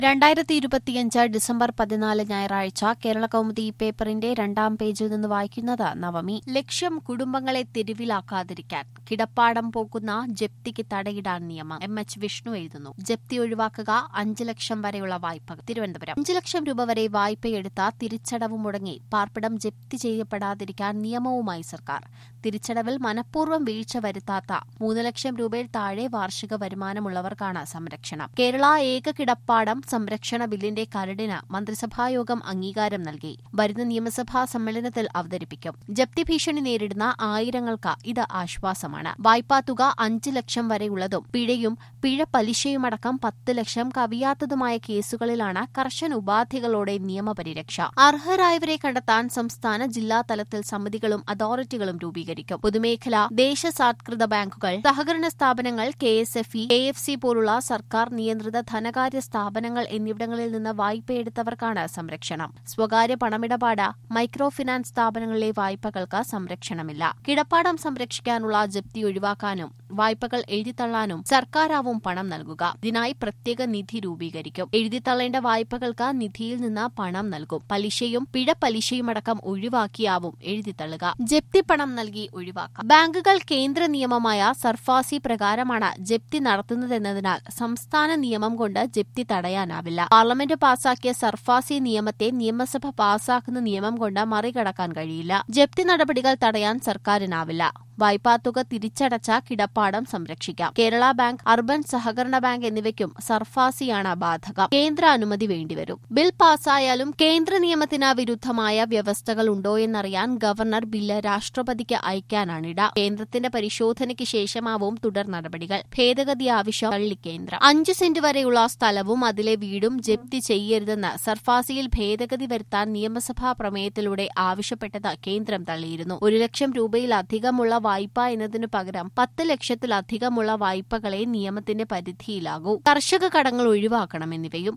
രണ്ടായിരത്തി ഇരുപത്തിയഞ്ച് ഡിസംബർ പതിനാല് ഞായറാഴ്ച കേരള കൗമുദി പേപ്പറിന്റെ രണ്ടാം പേജിൽ നിന്ന് വായിക്കുന്നത് നവമി ലക്ഷ്യം കുടുംബങ്ങളെ തെരുവിലാക്കാതിരിക്കാൻ കിടപ്പാടം പോകുന്ന ജപ്തിക്ക് തടയിടാൻ നിയമം എം എച്ച് വിഷ്ണു എഴുതുന്നു ജപ്തി ഒഴിവാക്കുക അഞ്ച് ലക്ഷം വരെയുള്ള വായ്പകൾ തിരുവനന്തപുരം അഞ്ച് ലക്ഷം രൂപ വരെ വായ്പയെടുത്ത തിരിച്ചടവ് മുടങ്ങി പാർപ്പിടം ജപ്തി ചെയ്യപ്പെടാതിരിക്കാൻ നിയമവുമായി സർക്കാർ തിരിച്ചടവിൽ മനഃപൂർവ്വം വീഴ്ച വരുത്താത്ത മൂന്ന് ലക്ഷം രൂപയിൽ താഴെ വാർഷിക വരുമാനമുള്ളവർക്കാണ് സംരക്ഷണം കേരള ഏക കിടപ്പാടം സംരക്ഷണ ബില്ലിന്റെ കരടിന് മന്ത്രിസഭായോഗം അംഗീകാരം നൽകി വരുന്ന നിയമസഭാ സമ്മേളനത്തിൽ അവതരിപ്പിക്കും ജപ്തി ഭീഷണി നേരിടുന്ന ആയിരങ്ങൾക്ക് ഇത് ആശ്വാസമാണ് വായ്പാ തുക അഞ്ച് ലക്ഷം വരെയുള്ളതും പിഴയും പിഴ പലിശയുമടക്കം പത്ത് ലക്ഷം കവിയാത്തതുമായ കേസുകളിലാണ് കർശന ഉപാധികളോടെ നിയമപരിരക്ഷ അർഹരായവരെ കണ്ടെത്താൻ സംസ്ഥാന ജില്ലാ തലത്തിൽ സമിതികളും അതോറിറ്റികളും രൂപീകരിക്കും പൊതുമേഖലാ ദേശസാത്കൃത ബാങ്കുകൾ സഹകരണ സ്ഥാപനങ്ങൾ K S F E A F C പോലുള്ള സർക്കാർ നിയന്ത്രിത ധനകാര്യ സ്ഥാപനങ്ങൾ എന്നിവിടങ്ങളിൽ നിന്ന് വായ്പയെടുത്തവർക്കാണ് സംരക്ഷണം സ്വകാര്യ പണമിടപാട് മൈക്രോ ഫിനാൻസ് സ്ഥാപനങ്ങളിലെ വായ്പകൾക്ക് സംരക്ഷണമില്ല കിടപ്പാടം സംരക്ഷിക്കാനുള്ള ജപ്തി ഒഴിവാക്കാനും വായ്പകൾ എഴുതിത്തള്ളാനും സർക്കാരാവും പണം നൽകുക ഇതിനായി പ്രത്യേക നിധി രൂപീകരിക്കും എഴുതിത്തള്ളേണ്ട വായ്പകൾക്ക് നിധിയിൽ നിന്ന് പണം നൽകും പലിശയും പിഴ പലിശയുമടക്കം ഒഴിവാക്കിയാവും എഴുതിത്തള്ളുക ജപ്തി പണം നൽകി ഒഴിവാക്കാം ബാങ്കുകൾ കേന്ദ്ര നിയമമായ സർഫാസി പ്രകാരമാണ് ജപ്തി നടത്തുന്നതെന്നതിനാൽ സംസ്ഥാന നിയമം കൊണ്ട് ജപ്തി തടയാനാവില്ല പാർലമെന്റ് പാസാക്കിയ സർഫാസി നിയമത്തെ നിയമസഭ പാസാക്കുന്ന നിയമം കൊണ്ട് മറികടക്കാൻ കഴിയില്ല ജപ്തി നടപടികൾ തടയാൻ സർക്കാരിനാവില്ല വായ്പാത്തുക തിരിച്ചടച്ച കിടപ്പാടം സംരക്ഷിക്കാം കേരള ബാങ്ക് അർബൻ സഹകരണ ബാങ്ക് എന്നിവയ്ക്കും സർഫാസിയാണ് ബാധകം കേന്ദ്ര അനുമതി വേണ്ടിവരും ബിൽ പാസായാലും കേന്ദ്ര നിയമത്തിന് വിരുദ്ധമായ വ്യവസ്ഥകൾ ഉണ്ടോയെന്നറിയാൻ ഗവർണർ ബില്ല് രാഷ്ട്രപതിക്ക് അയക്കാനാണിട കേന്ദ്രത്തിന്റെ പരിശോധനയ്ക്ക് ശേഷമാവും തുടർ നടപടികൾ ഭേദഗതി ആവശ്യം തള്ളി കേന്ദ്രം അഞ്ച് സെന്റ് വരെയുള്ള സ്ഥലവും അതിലെ വീടും ജപ്തി ചെയ്യരുതെന്ന് സർഫാസിയിൽ ഭേദഗതി വരുത്താൻ നിയമസഭാ പ്രമേയത്തിലൂടെ ആവശ്യപ്പെട്ടത് കേന്ദ്രം തള്ളിയിരുന്നു ഒരു ലക്ഷം രൂപയിലധികമുള്ള വായ്പ എന്നതിനു പകരം പത്ത് ലക്ഷത്തിലധികമുള്ള വായ്പകളെ നിയമത്തിന്റെ പരിധിയിലാകൂ കർഷക കടങ്ങൾ ഒഴിവാക്കണം എന്നിവയും